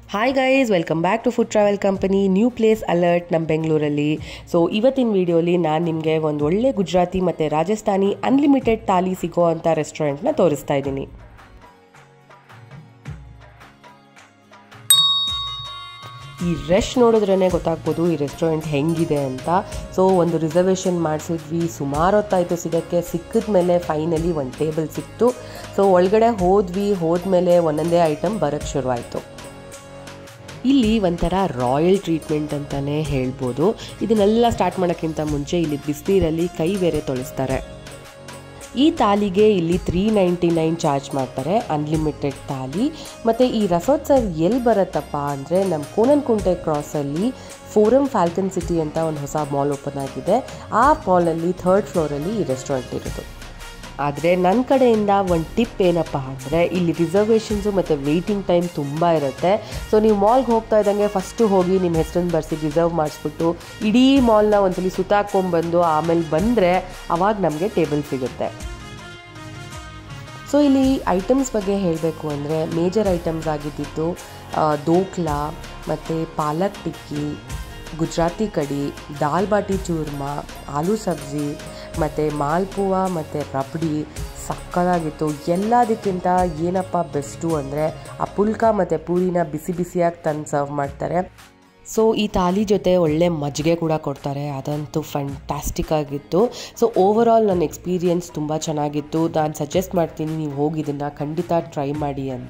hi guys welcome back to food travel company new place alert ನಮ್ಮ ಬೆಂಗಳೂರಲ್ಲಿ so ಇವತ್ತಿನ ವಿಡಿಯೋಲಿ ನಾನು ನಿಮಗೆ ಒಂದು ಒಳ್ಳೆ ಗುಜರಾತಿ ಮತ್ತು ರಾಜಸ್ಥಾನಿ ಅನ್ಲಿಮಿಟೆಡ್ ಥಾಲಿ ಸಿಗೋ ಅಂಥ ರೆಸ್ಟೋರೆಂಟ್ನ ತೋರಿಸ್ತಾ ಇದ್ದೀನಿ ಈ ರಶ್ ನೋಡಿದ್ರೇ ಗೊತ್ತಾಗ್ಬೋದು ಈ ರೆಸ್ಟೋರೆಂಟ್ ಹೆಂಗಿದೆ ಅಂತ ಸೊ ಒಂದು ರಿಸರ್ವೇಷನ್ ಮಾಡಿಸಿದ್ವಿ ಸುಮಾರು ಹೊತ್ತಾಯಿತು ಸಿಗೋಕ್ಕೆ ಸಿಕ್ಕಿದ ಮೇಲೆ ಫೈನಲಿ ಒಂದು ಟೇಬಲ್ ಸಿಕ್ತು ಸೊ ಒಳಗಡೆ ಹೋದ್ವಿ ಹೋದ್ಮೇಲೆ ಒಂದೊಂದೇ ಐಟಮ್ ಬರೋಕ್ಕೆ ಶುರುವಾಯಿತು ಇಲ್ಲಿ ಒಂಥರ ರಾಯಲ್ ಟ್ರೀಟ್ಮೆಂಟ್ ಅಂತಲೇ ಹೇಳ್ಬೋದು ಇದನ್ನೆಲ್ಲ ಸ್ಟಾರ್ಟ್ ಮಾಡೋಕ್ಕಿಂತ ಮುಂಚೆ ಇಲ್ಲಿ ಬಿಸಿನೀರಲ್ಲಿ ಕೈ ಬೇರೆ ತೊಳಿಸ್ತಾರೆ ಈ ತಾಲಿಗೆ ಇಲ್ಲಿ ತ್ರೀ ನೈಂಟಿ ನೈನ್ ಚಾರ್ಜ್ ಮಾಡ್ತಾರೆ ಅನ್ಲಿಮಿಟೆಡ್ ತಾಲಿ ಮತ್ತು ಈ ರಸೋತ್ಸವ್ ಎಲ್ಲಿ ಬರುತ್ತಪ್ಪ ಅಂದರೆ ನಮ್ಮ ಕೋನನ್ಕುಂಟೆ ಕ್ರಾಸಲ್ಲಿ ಫೋರಮ್ ಫ್ಯಾಲ್ಕನ್ ಸಿಟಿ ಅಂತ ಒಂದು ಹೊಸ ಮಾಲ್ ಓಪನ್ ಆಗಿದೆ ಆ ಮಾಲಲ್ಲಿ ಥರ್ಡ್ ಫ್ಲೋರಲ್ಲಿ ಈ ರೆಸ್ಟೋರೆಂಟ್ ಇರೋದು ಆದರೆ ನನ್ನ ಕಡೆಯಿಂದ ಒಂದು ಟಿಪ್ ಏನಪ್ಪ ಅಂದರೆ ಇಲ್ಲಿ ರಿಸರ್ವೇಷನ್ಸು ಮತ್ತು ವೆಯ್ಟಿಂಗ್ ಟೈಮ್ ತುಂಬ ಇರುತ್ತೆ ಸೊ ನೀವು ಮಾಲ್ಗೆ ಹೋಗ್ತಾ ಇದ್ದಂಗೆ ಫಸ್ಟು ಹೋಗಿ ನಿಮ್ಮ ಹೆಸರನ್ನು ಬರೆಸಿ ರಿಸರ್ವ್ ಮಾಡಿಸ್ಬಿಟ್ಟು ಇಡೀ ಮಾಲ್ನ ಒಂದ್ಸಲಿ ಸುತ್ತಾಕೊಂಡ್ಬಂದು ಆಮೇಲೆ ಬಂದರೆ ಅವಾಗ ನಮಗೆ ಟೇಬಲ್ ಸಿಗುತ್ತೆ ಸೊ ಇಲ್ಲಿ ಐಟಮ್ಸ್ ಬಗ್ಗೆ ಹೇಳಬೇಕು ಅಂದರೆ ಮೇಜರ್ ಐಟಮ್ಸ್ ಆಗಿದ್ದಿದ್ದು ದೋಕ್ಲಾ ಮತ್ತು ಪಾಲಕ್ ಟಿಕ್ಕಿ ಗುಜರಾತಿ ಕಡಿ ದಾಲ್ ಬಾಟಿ ಚೂರ್ಮಾ ಆಲೂ ಸಬ್ಜಿ ಮತ್ತು ಮಾಲ್ಪುವ ಮತ್ತು ರಬಡಿ ಸಕ್ಕದಾಗಿತ್ತು ಎಲ್ಲದಕ್ಕಿಂತ ಏನಪ್ಪ ಬೆಸ್ಟು ಅಂದರೆ ಆ ಪುಲ್ಕ ಮತ್ತು ಪೂರಿನ ಬಿಸಿ ಬಿಸಿಯಾಗಿ ತಂದು ಸರ್ವ್ ಮಾಡ್ತಾರೆ ಸೊ ಈ ತಾಲಿ ಜೊತೆ ಒಳ್ಳೆ ಮಜ್ಜಿಗೆ ಕೂಡ ಕೊಡ್ತಾರೆ ಅದಂತೂ ಫ್ಯಾಂಟಾಸ್ಟಿಕ್ ಆಗಿತ್ತು ಸೊ ಓವರ್ ಆಲ್ ನನ್ನ ಎಕ್ಸ್ಪೀರಿಯನ್ಸ್ ತುಂಬ ಚೆನ್ನಾಗಿತ್ತು ನಾನು ಸಜೆಸ್ಟ್ ಮಾಡ್ತೀನಿ ನೀವು ಹೋಗಿ ಇದನ್ನು ಖಂಡಿತ ಟ್ರೈ ಮಾಡಿ ಅಂತ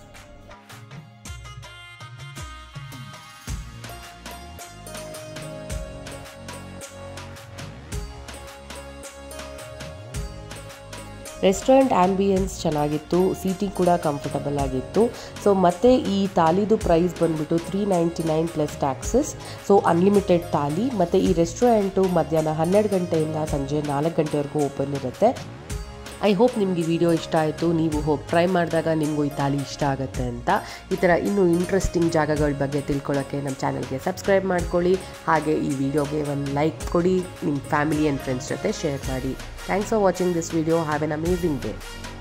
ರೆಸ್ಟೋರೆಂಟ್ ಆ್ಯಂಬಿಯನ್ಸ್ ಚೆನ್ನಾಗಿತ್ತು ಸೀಟಿಂಗ್ ಕೂಡ ಕಂಫರ್ಟಬಲ್ ಆಗಿತ್ತು ಸೊ ಮತ್ತು ಈ ತಾಲಿದು ಪ್ರೈಸ್ ಬಂದುಬಿಟ್ಟು three ninety nine plus taxes so unlimited thali ಮತ್ತು ಈ ರೆಸ್ಟೋರೆಂಟು ಮಧ್ಯಾಹ್ನ ಹನ್ನೆರಡು ಗಂಟೆಯಿಂದ ಸಂಜೆ ನಾಲ್ಕು ಗಂಟೆವರೆಗೂ ಓಪನ್ ಇರುತ್ತೆ ಐ ಹೋಪ್ ನಿಮಗೆ ಈ ವಿಡಿಯೋ ಇಷ್ಟ ಆಯಿತು ನೀವು ಹೋಗಿ ಟ್ರೈ ಮಾಡಿದಾಗ ನಿಮಗೂ ಈ ತಾಲಿ ಇಷ್ಟ ಆಗುತ್ತೆ ಅಂತ ಈ ಥರ ಇನ್ನೂ ಇಂಟ್ರೆಸ್ಟಿಂಗ್ ಜಾಗಗಳ ಬಗ್ಗೆ ತಿಳ್ಕೊಳ್ಳೋಕ್ಕೆ ನಮ್ಮ ಚಾನಲ್ಗೆ ಸಬ್ಸ್ಕ್ರೈಬ್ ಮಾಡ್ಕೊಳ್ಳಿ ಹಾಗೆ ಈ ವಿಡಿಯೋಗೆ ಒಂದು ಲೈಕ್ ಕೊಡಿ ನಿಮ್ಮ ಫ್ಯಾಮಿಲಿ ಆ್ಯಂಡ್ ಫ್ರೆಂಡ್ಸ್ ಜೊತೆ ಶೇರ್ ಮಾಡಿ thanks for watching this video have an amazing day